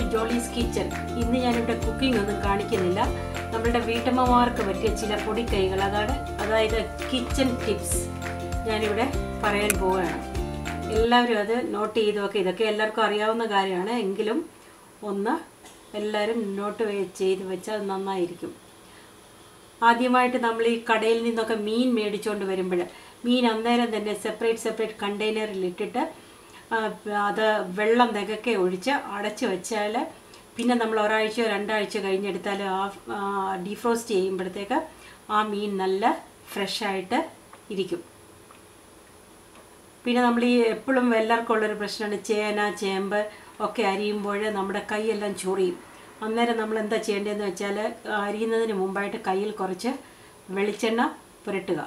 Jolly's kitchen ഇന്ന് ഞാനിവിടെ cooking ഒന്നും കാണിക്കുന്നില്ല നമ്മളുടെ വീട്ടമ്മമാർക്ക് പറ്റിയ ചില പൊടിക്കൈകൾ അതാണ് അതായത് കിച്ചൺ ടിപ്സ് ഞാനിവിടെ പറയാൻ പോവുകയാണ് എല്ലാവരും അത് നോട്ട് ചെയ്ത് വെക്കുക ഇതൊക്കെ എല്ലാവർക്കും അറിയാവുന്ന കാര്യമാണ് എങ്കിലും ഒന്ന് എല്ലാവരും നോട്ട് ചെയ്ത് വെച്ചാൽ നന്നായിരിക്കും ആദ്യമായിട്ട് നമ്മൾ ഈ കടയിൽ നിന്നൊക്കെ മീൻ മേടിച്ചുകൊണ്ട് വരുമ്പോൾ മീൻ അന്നേരം തന്നെ സെപ്പറേറ്റ് സെപ്പറേറ്റ് കണ്ടെയ്നറിൽ ഇട്ടിട്ട് ആ, അത് വെള്ളം നികക്കെ ഒഴിച്ച് അടച്ച് വെച്ചാൽ പിന്നെ നമ്മൾ ഒരാഴ്ചയോ രണ്ടാഴ്ച കഴിഞ്ഞെടുത്താൽ ആ ഡീഫ്രോസ്റ്റ് ചെയ്യുമ്പോഴത്തേക്ക് ആ മീൻ നല്ല ഫ്രഷായിട്ട് ഇരിക്കും പിന്നെ നമ്മൾ ഈ എപ്പോഴും എല്ലാവർക്കും ഉള്ളൊരു പ്രശ്നമാണ് ചേന ചേമ്പ് ഒക്കെ അരിയുമ്പോൾ നമ്മുടെ കൈയെല്ലാം ചൊറിയും അന്നേരം നമ്മൾ എന്താ ചെയ്യേണ്ടതെന്ന് വെച്ചാൽ അരിയുന്നതിന് മുമ്പായിട്ട് കയ്യിൽ കുറച്ച് വെളിച്ചെണ്ണ പുരട്ടുക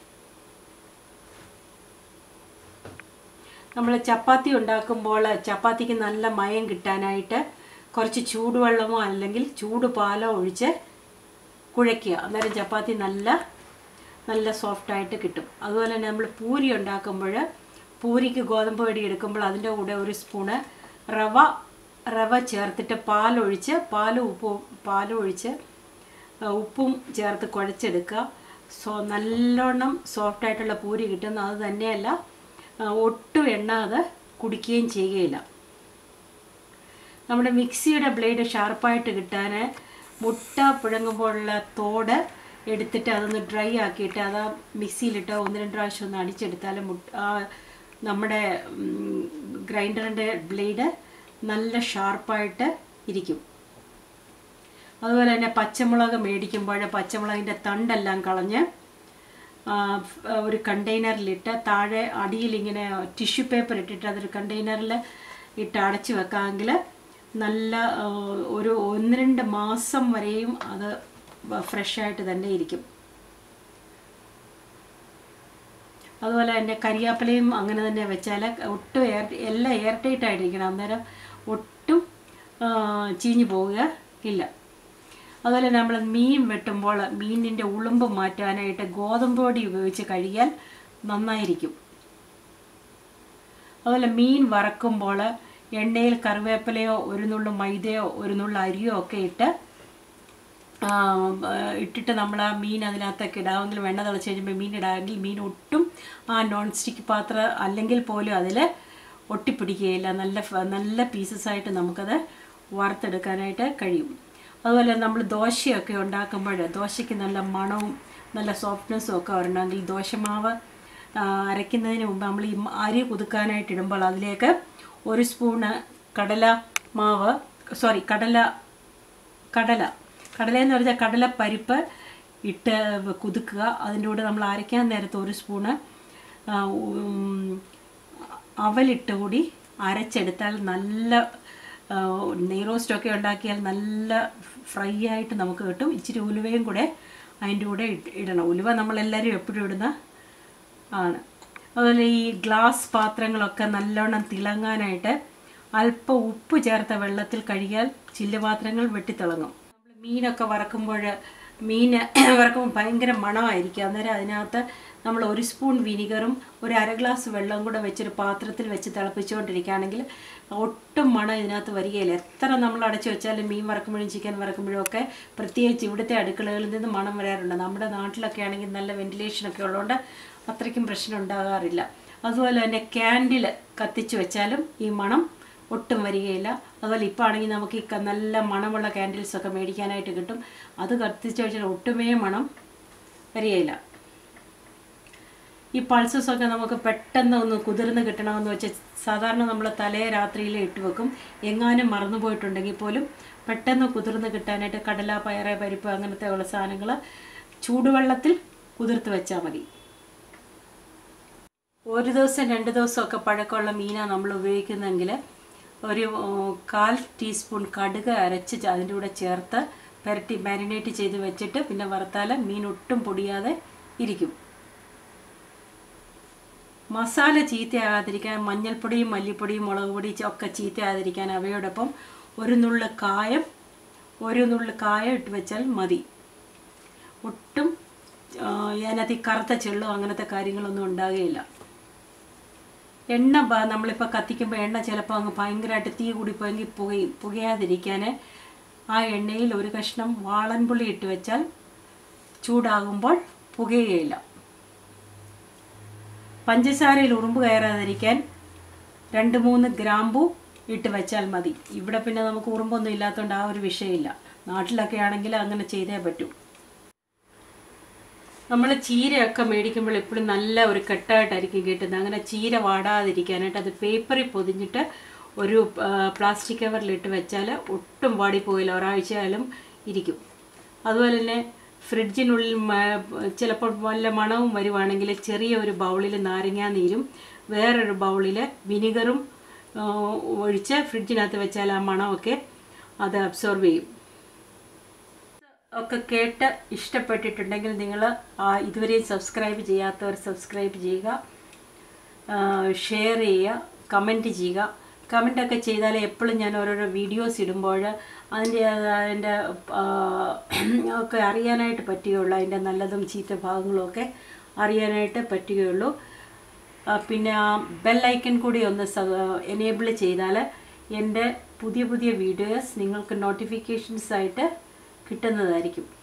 നമ്മൾ ചപ്പാത്തി ഉണ്ടാക്കുമ്പോൾ ചപ്പാത്തിക്ക് നല്ല മയം കിട്ടാനായിട്ട് കുറച്ച് ചൂടുവെള്ളമോ അല്ലെങ്കിൽ ചൂട് പാലോ ഒഴിച്ച് കുഴയ്ക്കുക അന്നേരം ചപ്പാത്തി നല്ല നല്ല സോഫ്റ്റായിട്ട് കിട്ടും അതുപോലെ തന്നെ നമ്മൾ പൂരി ഉണ്ടാക്കുമ്പോൾ പൂരിക്ക് ഗോതമ്പ് പൊടി എടുക്കുമ്പോൾ അതിൻ്റെ കൂടെ ഒരു സ്പൂണ് റവ റവ ചേർത്തിട്ട് പാലൊഴിച്ച് പാലും ഉപ്പും പാലും ഒഴിച്ച് ആ, ഉപ്പും ചേർത്ത് കുഴച്ചെടുക്കുക സോ നല്ലോണം സോഫ്റ്റായിട്ടുള്ള പൂരി കിട്ടുന്ന അത് തന്നെയല്ല ആ, ഒട്ടും എണ്ണ അത് കുടിക്കുകയും ചെയ്യുകയില്ല നമ്മുടെ മിക്സിയുടെ ബ്ലേഡ് ഷാർപ്പായിട്ട് കിട്ടാൻ മുട്ട പുഴങ്ങുമ്പോഴുള്ള തോട് എടുത്തിട്ട് അതൊന്ന് ഡ്രൈ ആക്കിയിട്ട് അത് ആ മിക്സിയിലിട്ട് ഒന്ന് രണ്ട് പ്രാവശ്യം ഒന്ന് അടിച്ചെടുത്താൽ മുട്ട ആ നമ്മുടെ ഗ്രൈൻഡറിൻ്റെ ബ്ലേഡ് നല്ല ഷാർപ്പായിട്ട് ഇരിക്കും അതുപോലെ തന്നെ പച്ചമുളക് മേടിക്കുമ്പോൾ പച്ചമുളകിൻ്റെ തണ്ടെല്ലാം കളഞ്ഞ് ആ, ഫ്- ഒരു കണ്ടെയ്നറിലിട്ട് താഴെ അടിയിൽ ഇങ്ങനെ ടിഷ്യൂ പേപ്പർ ഇട്ടിട്ട് അതൊരു കണ്ടെയ്നറിൽ ഇട്ട് അടച്ചു വെക്കാമെങ്കിൽ നല്ല ആ, ഒരു ഒന്ന് രണ്ട് മാസം വരെയും അത് ഫ്രഷായിട്ട് തന്നെ ഇരിക്കും അതുപോലെ തന്നെ കരിയാപ്പിലയും അങ്ങനെ തന്നെ വെച്ചാൽ ഒട്ടും എയർ എല്ലാം എയർ ടൈറ്റ് ആയിട്ടിരിക്കണം അന്നേരം ഒട്ടും ആ, ചീഞ്ഞു പോവുക ഇല്ല അതുപോലെ നമ്മൾ മീൻ വെട്ടുമ്പോൾ മീനിൻ്റെ ഉളുമ്പ് മാറ്റാനായിട്ട് ഗോതമ്പ് പൊടി ഉപയോഗിച്ച് കഴുകിയാൽ നന്നായിരിക്കും അതുപോലെ മീൻ വറക്കുമ്പോൾ എണ്ണയിൽ കറിവേപ്പിലയോ ഒരു നുള്ളു മൈദയോ ഒരു നുള്ളു അരിയോ ഒക്കെ ഇട്ട് ആ, ആ, ഇട്ടിട്ട് നമ്മൾ ആ മീൻ അതിനകത്തൊക്കെ ഇടാമെങ്കിൽ വെണ്ണ തിളച്ച് കഴിയുമ്പോൾ മീൻ ഇടാമെങ്കിൽ മീൻ ഒട്ടും ആ നോൺ സ്റ്റിക്ക് പാത്രം അല്ലെങ്കിൽ പോലും അതിൽ ഒട്ടിപ്പിടിക്കുകയില്ല നല്ല ഫ- നല്ല പീസസ് ആയിട്ട് നമുക്കത് വറുത്തെടുക്കാനായിട്ട് കഴിയും അതുപോലെ നമ്മൾ ദോശയൊക്കെ ഉണ്ടാക്കുമ്പോൾ ദോശയ്ക്ക് നല്ല മണവും നല്ല സോഫ്റ്റ്നെസ്സും ഒക്കെ വരണമെങ്കിൽ ദോശമാവ് ആ, അരയ്ക്കുന്നതിന് മുമ്പ് നമ്മൾ ഈ അരി കുതുക്കാനായിട്ട് ഇടുമ്പോൾ അതിലേക്ക് ഒരു സ്പൂണ് കടല മാവ് സോറി കടല കടല കടല എന്ന് പറഞ്ഞാൽ കടല പരിപ്പ് ഇട്ട് കുതുക്കുക അതിൻ്റെ കൂടെ നമ്മൾ അരയ്ക്കാൻ നേരത്ത് ഒരു സ്പൂണ് ആ, ഉം, അവലിട്ട് കൂടി അരച്ചെടുത്താൽ നല്ല ആ, നെയ് റോസ്റ്റൊക്കെ ഉണ്ടാക്കിയാൽ നല്ല ഫ്രൈ ആയിട്ട് നമുക്ക് കിട്ടും ഇച്ചിരി ഉലുവയും കൂടെ അതിൻ്റെ കൂടെ ഇട്ട് ഇടണം ഉലുവ നമ്മളെല്ലാവരും എപ്പോഴും ഇടുന്ന ആണ് അതുപോലെ ഈ ഗ്ലാസ് പാത്രങ്ങളൊക്കെ നല്ലോണം തിളങ്ങാനായിട്ട് അല്പം ഉപ്പ് ചേർത്ത വെള്ളത്തിൽ കഴുകിയാൽ ചില്ലുപാത്രങ്ങൾ വെട്ടിത്തിളങ്ങും നമ്മൾ മീനൊക്കെ വറക്കുമ്പോൾ മീൻ വറക്കുമ്പോൾ ഭയങ്കര മണമായിരിക്കും അന്നേരം അതിനകത്ത് നമ്മൾ ഒരു സ്പൂൺ വിനിഗറും ഒരു അര ഗ്ലാസ് വെള്ളം കൂടെ വെച്ചൊരു പാത്രത്തിൽ വെച്ച് തിളപ്പിച്ചുകൊണ്ടിരിക്കുകയാണെങ്കിൽ ഒട്ടും മണം ഇതിനകത്ത് വരികയില്ല എത്ര നമ്മൾ അടച്ചു വെച്ചാലും മീൻ വറക്കുമ്പോഴും ചിക്കൻ വറക്കുമ്പോഴും ഒക്കെ പ്രത്യേകിച്ച് ഇവിടുത്തെ അടുക്കളകളിൽ നിന്ന് മണം വരാറുണ്ട് നമ്മുടെ നാട്ടിലൊക്കെ ആണെങ്കിൽ നല്ല വെന്റിലേഷനൊക്കെ ഉള്ളതുകൊണ്ട് അത്രയ്ക്കും പ്രശ്നം ഉണ്ടാകാറില്ല അതുപോലെ തന്നെ ക്യാൻഡിൽ കത്തിച്ച് വെച്ചാലും ഈ മണം ഒട്ടും വരികയില്ല അതുപോലെ ഇപ്പോൾ ആണെങ്കിൽ നമുക്ക് ഈ ക- നല്ല മണമുള്ള ക്യാൻഡിൽസ് ഒക്കെ മേടിക്കാനായിട്ട് കിട്ടും അത് കത്തിച്ച് വെച്ചാൽ ഒട്ടുമേ മണം വരികയില്ല ഈ പൾസസ് ഒക്കെ നമുക്ക് പെട്ടെന്ന് ഒന്ന് കുതിർന്ന് കിട്ടണമെന്ന് വെച്ചാൽ സാധാരണ നമ്മൾ തലേ രാത്രിയിൽ ഇട്ട് വെക്കും എങ്ങാനും മറന്നു പോയിട്ടുണ്ടെങ്കിൽ പോലും പെട്ടെന്ന് കുതിർന്ന് കിട്ടാനായിട്ട് കടല പയറ് പരിപ്പ് അങ്ങനത്തെ ഉള്ള സാധനങ്ങൾ ചൂടുവെള്ളത്തിൽ കുതിർത്ത് വെച്ചാൽ മതി ഒരു ദിവസം രണ്ട് ദിവസമൊക്കെ പഴക്കമുള്ള മീനാണ് നമ്മൾ ഉപയോഗിക്കുന്നതെങ്കിൽ ഒരു ഉം, കാൽ ടീസ്പൂൺ കടുക് അരച്ച് ച- അതിൻ്റെ കൂടെ ചേർത്ത് പുരട്ടി മാരിനേറ്റ് ചെയ്ത് വെച്ചിട്ട് പിന്നെ വറുത്താൽ മീൻ ഒട്ടും പൊടിയാതെ ഇരിക്കും മസാല ചീത്തയാകാതിരിക്കാൻ മഞ്ഞൾപ്പൊടിയും മല്ലിപ്പൊടിയും മുളക് പൊടി ഒക്കെ ചീത്തയാകാതിരിക്കാൻ അവയോടൊപ്പം ഒരു നുള്ളു കായം ഒരു നുള്ളു കായം ഇട്ട് വെച്ചാൽ മതി ഒട്ടും ആ, അതിനകത്ത് ഈ കറുത്ത ചെള്ളോ അങ്ങനത്തെ കാര്യങ്ങളൊന്നും ഉണ്ടാകുകയില്ല എണ്ണ ബ- നമ്മളിപ്പോൾ കത്തിക്കുമ്പോൾ എണ്ണ ചിലപ്പോൾ അങ്ങ് ഭയങ്കരമായിട്ട് തീ കൂടി പോയെങ്കിൽ പുകയും പുകയാതിരിക്കാൻ ആ എണ്ണയിൽ ഒരു കഷ്ണം വാളൻപുളി ഇട്ട് വെച്ചാൽ ചൂടാകുമ്പോൾ പുകയുകയില്ല പഞ്ചസാരയിൽ ഉറുമ്പ് കയറാതിരിക്കാൻ രണ്ട് മൂന്ന് ഗ്രാമ്പു ഇട്ട് വെച്ചാൽ മതി ഇവിടെ പിന്നെ നമുക്ക് ഉറുമ്പൊന്നും ഇല്ലാത്തതുകൊണ്ട് ആ ഒരു വിഷയമില്ല നാട്ടിലൊക്കെ ആണെങ്കിൽ അങ്ങനെ ചെയ്തേ പറ്റൂ നമ്മൾ ചീരയൊക്കെ മേടിക്കുമ്പോൾ എപ്പോഴും നല്ല ഒരു കെട്ടായിട്ടായിരിക്കും കിട്ടുന്നത് അങ്ങനെ ചീര വാടാതിരിക്കാനായിട്ട് അത് പേപ്പറിൽ പൊതിഞ്ഞിട്ട് ഒരു ആ, പ്ലാസ്റ്റിക് കവറിലിട്ട് വെച്ചാൽ ഒട്ടും വാടിപ്പോയില്ല ഒരാഴ്ചയായാലും ഇരിക്കും അതുപോലെ തന്നെ ഫ്രിഡ്ജിനുള്ളിൽ മ- ചിലപ്പോൾ വല്ല മണവും വരുവാണെങ്കിൽ ചെറിയ ഒരു ബൗളിൽ നാരങ്ങാ നീരും വേറൊരു ബൗളിൽ വിനിഗറും ആ, ഒഴിച്ച് ഫ്രിഡ്ജിനകത്ത് വെച്ചാൽ ആ മണമൊക്കെ അത് അബ്സോർവ് ചെയ്യും ഒക്കെ കേട്ട് ഇഷ്ടപ്പെട്ടിട്ടുണ്ടെങ്കിൽ നിങ്ങൾ ഇതുവരെയും സബ്സ്ക്രൈബ് ചെയ്യാത്തവർ സബ്സ്ക്രൈബ് ചെയ്യുക ഷെയർ ചെയ്യുക കമൻറ്റ് ചെയ്യുക കമൻ്റൊക്കെ ചെയ്താൽ എപ്പോഴും ഞാൻ ഓരോരോ വീഡിയോസ് ഇടുമ്പോൾ അതിൻ്റെ അതിൻ്റെ ഒക്കെ അറിയാനായിട്ട് പറ്റുകയുള്ളൂ അതിൻ്റെ നല്ലതും ചീത്ത ഭാഗങ്ങളും ഒക്കെ അറിയാനായിട്ട് പറ്റുകയുള്ളൂ ആ, പിന്നെ ആ ബെല്ലൈക്കൺ കൂടി ഒന്ന് എനേബിൾ ചെയ്താൽ എൻ്റെ പുതിയ പുതിയ വീഡിയോസ് നിങ്ങൾക്ക് നോട്ടിഫിക്കേഷൻസ് ആയിട്ട് കിട്ടുന്നതായിരിക്കും